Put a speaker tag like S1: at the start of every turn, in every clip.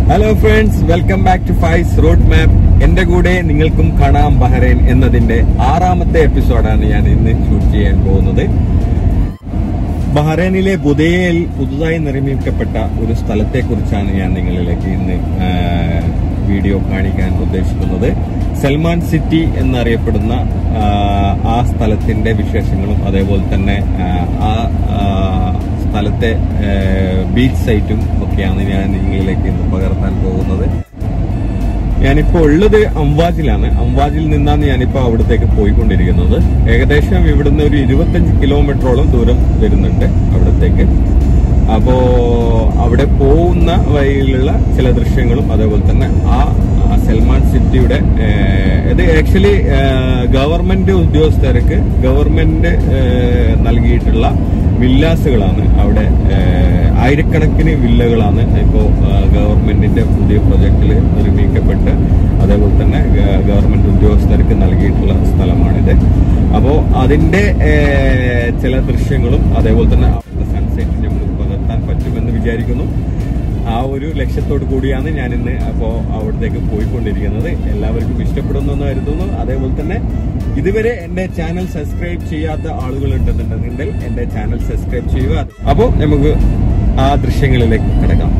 S1: Hello friends welcome back to Faiz road map എന്റെ കൂടെ നിങ്ങൾക്കും കാണാം ബഹ്റൈൻ എന്നതിന്റെ ആറാമത്തെ എപ്പിസോഡാണ് ഞാൻ ഇന്ന് ഷൂട്ട് ചെയ്യാൻ പോകുന്നത് ബഹ്റൈനിലെ ബുദയയിൽ പുതുതായി നിർമ്മിക്കപ്പെട്ട ഒരു സ്ഥലത്തെ കുറിച്ചാണ് ഞാൻ നിങ്ങളിലേക്ക് ഇന്ന് ആ, വീഡിയോ കാണിക്കാൻ ഉദ്ദേശിക്കുന്നത് സൽമാൻ സിറ്റി എന്നറിയപ്പെടുന്ന ആ, ആ സ്ഥലത്തിന്റെ വിശേഷങ്ങളും അതേപോലെ തന്നെ ആ, ആ ആ, സ്ഥലത്തെ ആ, ബീച്ച് സൈറ്റും ഒക്കെയാണ് ഞാൻ നിങ്ങളിലേക്ക് ഇന്ന് പകർത്താൻ പോകുന്നത് ഞാനിപ്പോ ഉള്ളത് അംവാജിലാണ് അംവാജിൽ നിന്നാണ് ഞാനിപ്പോ അവിടത്തേക്ക് പോയിക്കൊണ്ടിരിക്കുന്നത് ഏകദേശം ഇവിടുന്ന് ഒരു ഇരുപത്തഞ്ച് കിലോമീറ്ററോളം ദൂരം വരുന്നുണ്ട് അവിടത്തേക്ക് അപ്പോ അവിടെ പോകുന്ന വഴിയിലുള്ള ചില ദൃശ്യങ്ങളും അതേപോലെ തന്നെ ആ ആ സൽമാൻ സിറ്റിയുടെ ഏഹ്, ഇത് ആക്ച്വലി ഗവൺമെന്റ് ഉദ്യോഗസ്ഥർക്ക് ഗവൺമെന്റ് ഏഹ്, നൽകിയിട്ടുള്ള വില്ലാസുകളാണ് അവിടെ ഏഹ്, ആയിരക്കണക്കിന് വില്ലകളാണ് ഇപ്പോ ഗവൺമെന്റിന്റെ പുതിയ പ്രൊജക്ടിൽ നിർമ്മിക്കപ്പെട്ട് അതേപോലെ തന്നെ ഗ- ഗവൺമെന്റ് ഉദ്യോഗസ്ഥർക്ക് നൽകിയിട്ടുള്ള സ്ഥലമാണിത് അപ്പോ അതിന്റെ ഏഹ്, ചില ദൃശ്യങ്ങളും അതേപോലെ തന്നെ സൺസെറ്റ് നമുക്ക് പകർത്താൻ പറ്റുമെന്ന് വിചാരിക്കുന്നു ആ ഒരു ലക്ഷ്യത്തോടു കൂടിയാണ് ഞാൻ ഇന്ന് അപ്പോ അവിടത്തേക്ക് പോയിക്കൊണ്ടിരിക്കുന്നത് എല്ലാവർക്കും ഇഷ്ടപ്പെടുന്നു കരുതുന്നു അതേപോലെ തന്നെ ഇതുവരെ എന്റെ ചാനൽ സബ്സ്ക്രൈബ് ചെയ്യാത്ത ആളുകൾ ഉണ്ടെന്നുണ്ടെങ്കിൽ എന്റെ ചാനൽ സബ്സ്ക്രൈബ് ചെയ്യുക അപ്പോൾ നമുക്ക് ആ ദൃശ്യങ്ങളിലേക്ക് കിടക്കാം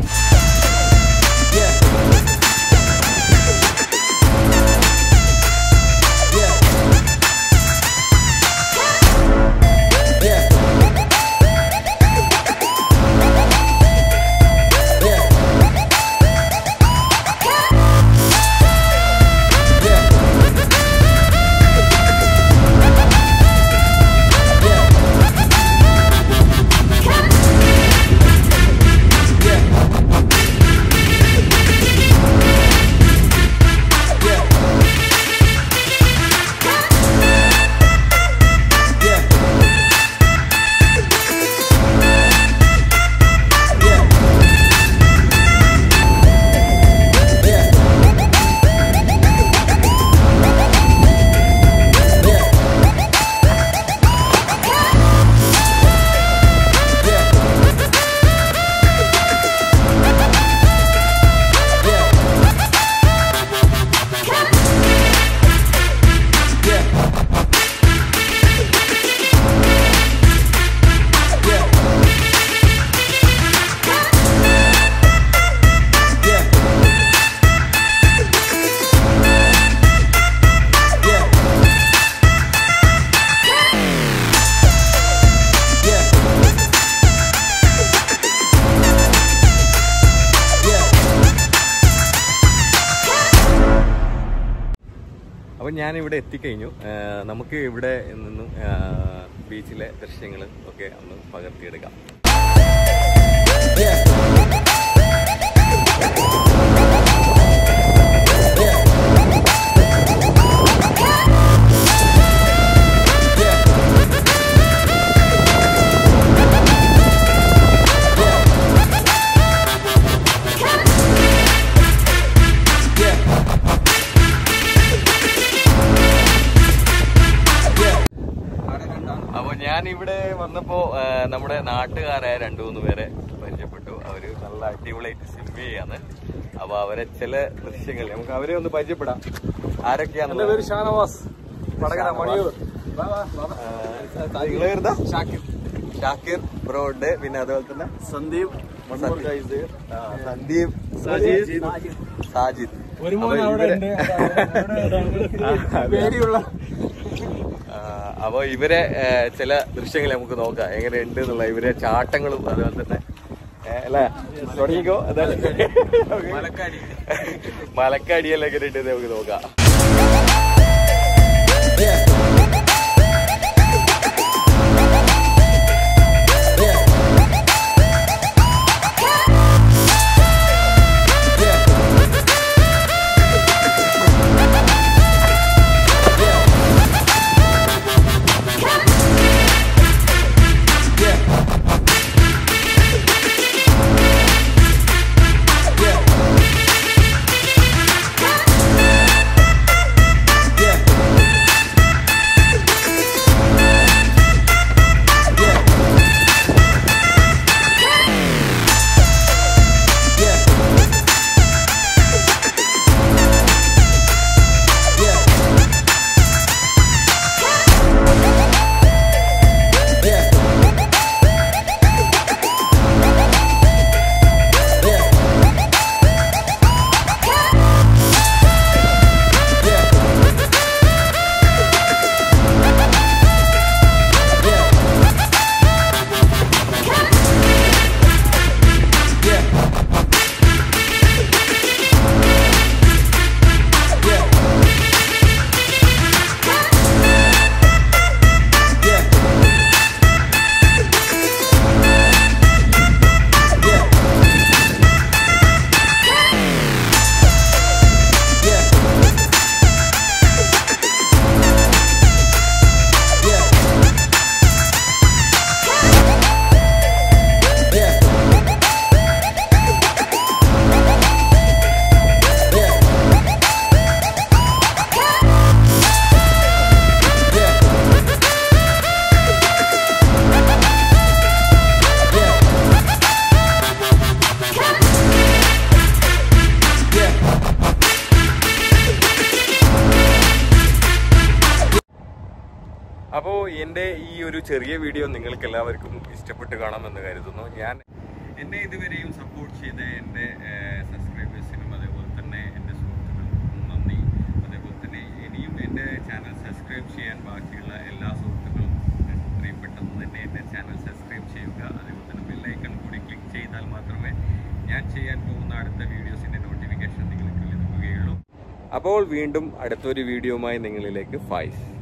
S1: അപ്പൊ ഞാൻ ഇവിടെ എത്തിക്കഴിഞ്ഞു ആ, നമുക്ക് ഇവിടെ നിന്നും ആ, ബീച്ചിലെ ദൃശ്യങ്ങൾ ഒക്കെ ഒന്ന് പകർത്തിയെടുക്കാം അപ്പൊ ഞാൻ ഇവിടെ വന്നപ്പോ ആ, നമ്മുടെ നാട്ടുകാരായ രണ്ടു മൂന്ന് പേരെ പരിചയപ്പെട്ടു അവര് നല്ല അടിപൊളിയായിട്ട് സ്വിം ചെയ്യാണ് അപ്പൊ അവരെ ചില ദൃശ്യങ്ങൾ നമുക്ക് അവരെ ഒന്ന് പരിചയപ്പെടാം
S2: എന്റെ
S1: ആരൊക്കെയാണ്
S2: പേര് ഷാനവാസ് വടകര മണിയൂർ
S1: നിങ്ങളേതാ ഷാക്കിർ ഷാക്കിർ ബ്രോ ഉണ്ട് പിന്നെ അതുപോലെ തന്നെ
S2: സന്ദീപ്
S1: സന്ദീപ്. ആ, സന്ദീപ്
S2: സാജിദ്.
S1: സാജിദ്
S2: ഒരു മോൻ
S1: അപ്പൊ
S2: അവിടെ
S1: ഇവരെ-
S2: ഉണ്ട്
S1: ആ,
S2: പേടിയുള്ള
S1: ആ, അപ്പൊ ഇവരെ ഏ, ചില ദൃശ്യങ്ങൾ നമുക്ക് നോക്കാം എങ്ങനെ ഉണ്ട് എന്നുള്ള ഇവരെ ചാട്ടങ്ങളും അതുപോലെ തന്നെ ഏ, അല്ലേ തുടങ്ങിക്കോ മലക്കാടി മലക്കാടിയെല്ലാം എങ്ങനെ ഉണ്ട് എന്ന് നമുക്ക് നോക്കാം
S3: Yeah.
S1: അപ്പോൾ എൻ്റെ ഈ ഒരു ചെറിയ വീഡിയോ നിങ്ങൾക്ക് എല്ലാവർക്കും ഇഷ്ടപ്പെട്ട് കാണാമെന്ന് കരുതുന്നു ഞാൻ എന്നെ ഇതുവരെയും സപ്പോർട്ട് ചെയ്ത എൻ്റെ സബ്സ്ക്രൈബേഴ്സിനും അതേപോലെ തന്നെ എൻ്റെ സുഹൃത്തുക്കൾക്കും നന്ദി അതേപോലെ തന്നെ ഇനിയും എൻ്റെ ചാനൽ സബ്സ്ക്രൈബ് ചെയ്യാൻ ബാക്കിയുള്ള എല്ലാ സുഹൃത്തുക്കളും എത്രയും പെട്ടെന്ന് തന്നെ എൻ്റെ ചാനൽ സബ്സ്ക്രൈബ് ചെയ്യുക അതേപോലെ തന്നെ ബെല്ലൈക്കൺ കൂടി ക്ലിക്ക് ചെയ്താൽ മാത്രമേ ഞാൻ ചെയ്യാൻ പോകുന്ന അടുത്ത വീഡിയോസിൻ്റെ നോട്ടിഫിക്കേഷൻ നിങ്ങൾക്ക് ലഭിക്കുകയുള്ളൂ അപ്പോൾ വീണ്ടും അടുത്തൊരു വീഡിയോയുമായി നിങ്ങളിലേക്ക് ഫൈസ്